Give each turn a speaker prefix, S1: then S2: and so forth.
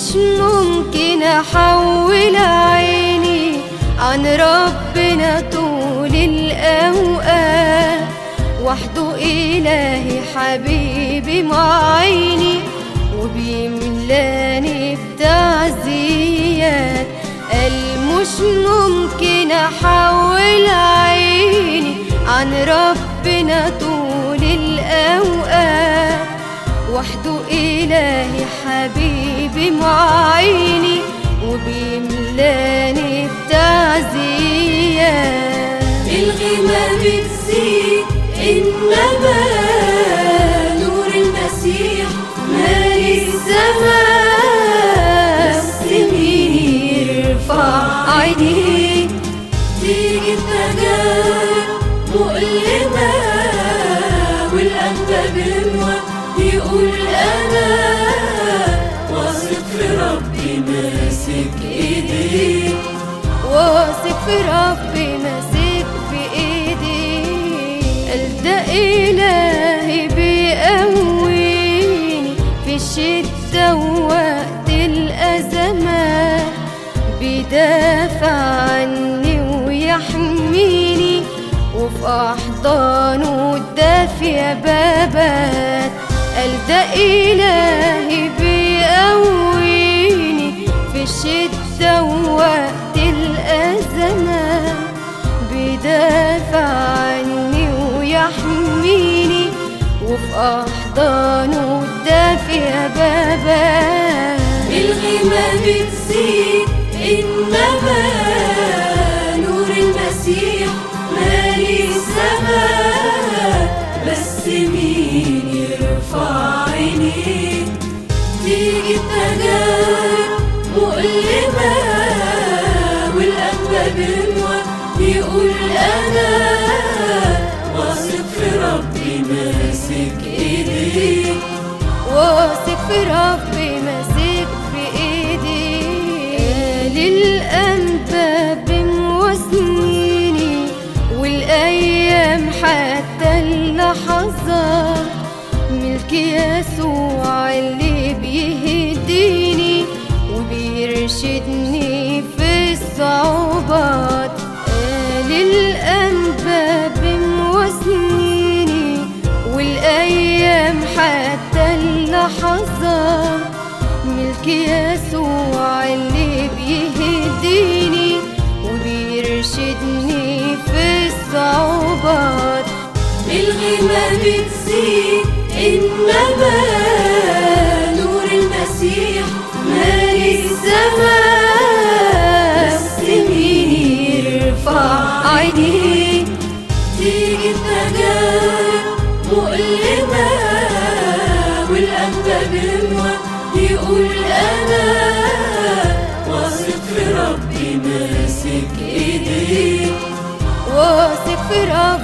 S1: مش ممكن احول عيني عن ربنا طول الاوقات وحده الهي حبيبي معيني وبيملاني بتعزيات قال مش ممكن احول عيني عن ربنا طول الاوقات وحده إلهي حبيبي معيني وبيملاني بتعزيات
S2: الغمة بتزيد إنما نور المسيح مالي السماء بس مين يرفع عينيه تيجي التجارب مؤلمة والقلب بيموى يقول أنا واثق في ربي ماسك إيديه
S1: واثق في ربي ماسك في ايدي قال ده الهي بيقويني في الشدة ووقت الأزمات بيدافع عني ويحميني وفي أحضانه الدافية بابات قال ده إلهي بيقويني في الشدة ووقت الأزمات بيدافع عني ويحميني وفي أحضانه الدافية بابات
S2: الغمة بتزيد إنما نور المسيح مالي السماء بس مين يرفع عينيه تيجي التجارب مؤلمة والقلب بيموى يقول أنا واثق في ربي ماسك إيديه
S1: واثق في ربي ماسك في ايدي للأنباب مواسنيني والايام حتى اللحظات ملك يسوع اللي بيهديني وبيرشدني في الصعوبات للأنباب مواسنيني والايام حتى اللحظات ملك يسوع اللي بيهديني وبيرشدني في الصعوبات
S2: الغمة بتزيد إنما نور المسيح مالي السماء بس مين يرفع عينيه تيجي التجارب مؤلمة والقلب بيموى يقول أنا واثق في ربي ماسك إيديه
S1: واثق في ربي